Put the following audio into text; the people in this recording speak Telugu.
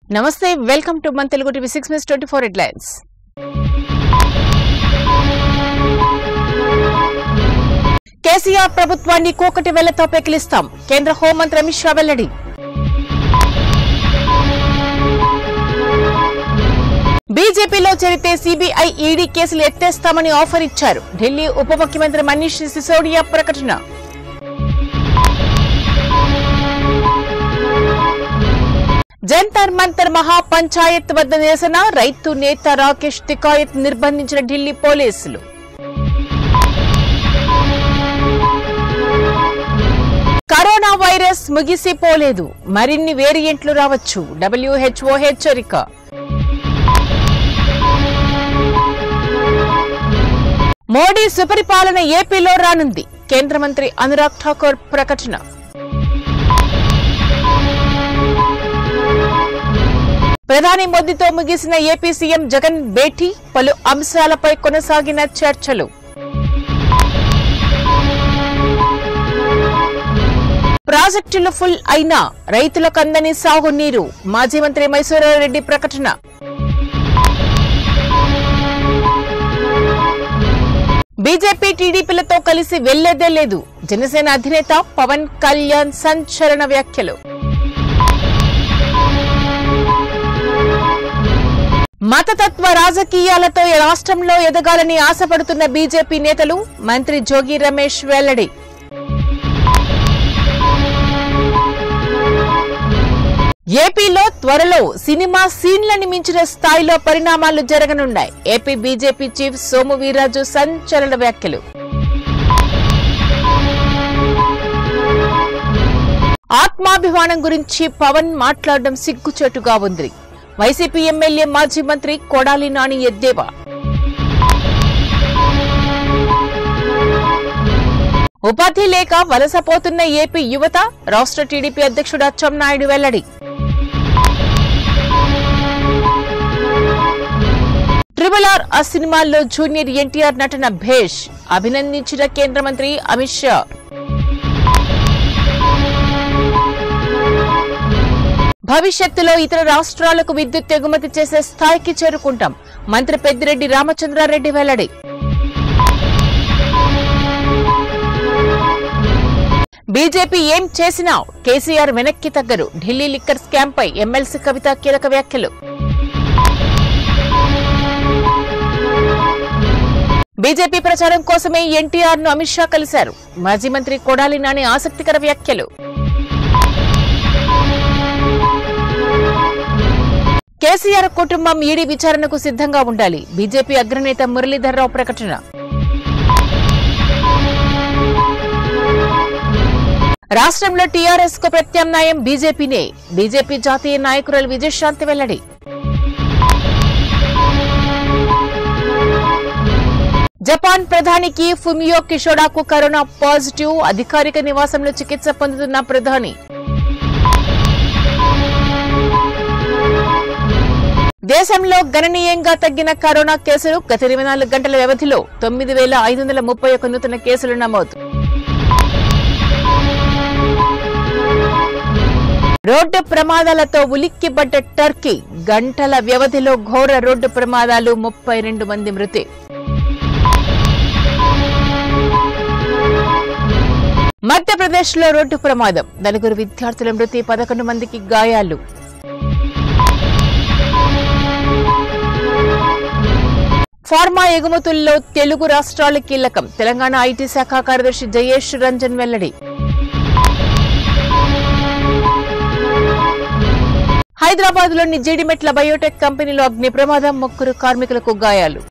నమస్తే వెల్కమ్ టు మన Telugu TV six minutes twenty four headlines KCR ప్రభుత్వాన్ని కోకటి వెళ్లతో పెకిలిస్తాం కేంద్ర హోంమంత్రి అమిత్ షా వెల్లడి బీజేపీలో చేరితే సిబిఐ ఈడీ కేసులు ఎత్తేస్తామని ఆఫర్ ఇచ్చారు ఢిల్లీ ఉప ముఖ్యమంత్రి మనీష్ సిసోడియా ప్రకటన జంతర్ మంతర్ మహా పంచాయత్ వద్ద నిరసన రైతు నేత రాకేష్ తికాయత్ నిర్బంధించిన ఢిల్లీ పోలీసులు కరోనా వైరస్ ముగిసిపోలేదు మరిన్ని వేరియంట్లు రావచ్చు డబ్ల్యూహెచ్ఓ హెచ్చరిక మోడీ సుపరిపాలన ఏపీలో రానుంది కేంద్ర మంత్రి అనురాగ్ ఠాకూర్ ప్రకటన ప్రధాని మోదీతో ముగిసిన ఏపీ సీఎం జగన్ భేటీ పలు అంశాలపై కొనసాగిన చర్చలు ప్రాజెక్టులు ఫుల్ అయినా రైతులకు అందని సాగునీరు మాజీ మంత్రి మైసూరారెడ్డి ప్రకటన బీజేపీ టీడీపీలతో కలిసి వెళ్లేదే లేదు జనసేన అధినేత పవన్ కళ్యాణ్ సంచలన వ్యాఖ్యలు మతతత్వ రాజకీయాలతో ఈ రాష్ట్రంలో ఎదగాలని ఆశపడుతున్న బీజేపీ నేతలు మంత్రి జోగి రమేష్ వెల్లడి ఏపీలో త్వరలో సినిమా సీన్లని మించిన స్థాయిలో పరిణామాలు జరగనున్నాయి AP BJP chief Somu Veerraju సంచలన వ్యాఖ్యలు ఆత్మాభిమానం గురించి పవన్ మాట్లాడడం సిగ్గుచేటుగా ఉంది వైసీపీ ఎమ్మెల్యే మాజీ మంత్రి కొడాలి నాని ఎద్దేవా ఉపాధి లేక వలసపోతున్న ఏపీ యువత రాష్ట్ర టీడీపీ అధ్యక్షుడు అచ్చెన్నాయుడు వెల్లడి ట్రిబుల్ ఆర్ ఆ సినిమాల్లో జూనియర్ ఎన్టీఆర్ నటన భేష్ అభినందించిన కేంద్ర మంత్రి అమిత్ షా భవిష్యత్తులో ఇతర రాష్ట్రాలకు విద్యుత్ ఎగుమతి చేసే స్థాయికి చేరుకుంటాం మంత్రి పెద్దిరెడ్డి రామచంద్రారెడ్డి వెల్లడి బీజేపీ ఏం చేసినా కేసీఆర్ వెనక్కి తగ్గరు ఢిల్లీ లిక్కర్ స్కామ్ పై ఎమ్మెల్సీ కవిత కీలక వ్యాఖ్యలు బీజేపీ ప్రచారం కోసమే ఎన్టీఆర్ ను అమిత్ షా కలిశారు మాజీ మంత్రి కొడాలి నాని ఆసక్తికర వ్యాఖ్యలు కేసీఆర్ కుటుంబం ఈడీ విచారణకు సిద్ధంగా ఉండాలి బీజేపీ అగ్రనేత మురళీధర్రావు ప్రకటన రాష్ట్రంలో టీఆర్ఎస్ కు ప్రత్యామ్నాయం బీజేపీనే బీజేపీ జాతీయ నాయకురాలు విజయశాంతి వెల్లడి జపాన్ ప్రధానికి ఫుమియో కిషోడాకు కరోనా పాజిటివ్ అధికారిక నివాసంలో చికిత్స పొందుతున్న ప్రధాని దేశంలో గణనీయంగా తగ్గిన కరోనా కేసులు గత ఇరవై నాలుగు గంటల వ్యవధిలో తొమ్మిది వేల ఐదు వందల ముప్పై ఒక నూతన కేసులు నమోదు రోడ్డు ప్రమాదాలతో ఉలిక్కిపడ్డ టర్కీ గంటల వ్యవధిలో ఘోర రోడ్డు ప్రమాదాలు ముప్పై రెండు మంది మృతి మధ్యప్రదేశ్లో రోడ్డు ప్రమాదం నలుగురు విద్యార్థుల మృతి పదకొండు మందికి గాయాలు ఫార్మా ఎగుమతుల్లో తెలుగు రాష్ట్రాలు కీలకం తెలంగాణ ఐటీ శాఖ కార్యదర్శి జయేష్ రంజన్ వెల్లడి హైదరాబాద్ లోని జీడిమెట్ల బయోటెక్ కంపెనీలో అగ్ని ప్రమాదం ముగ్గురు కార్మికులకు గాయాలు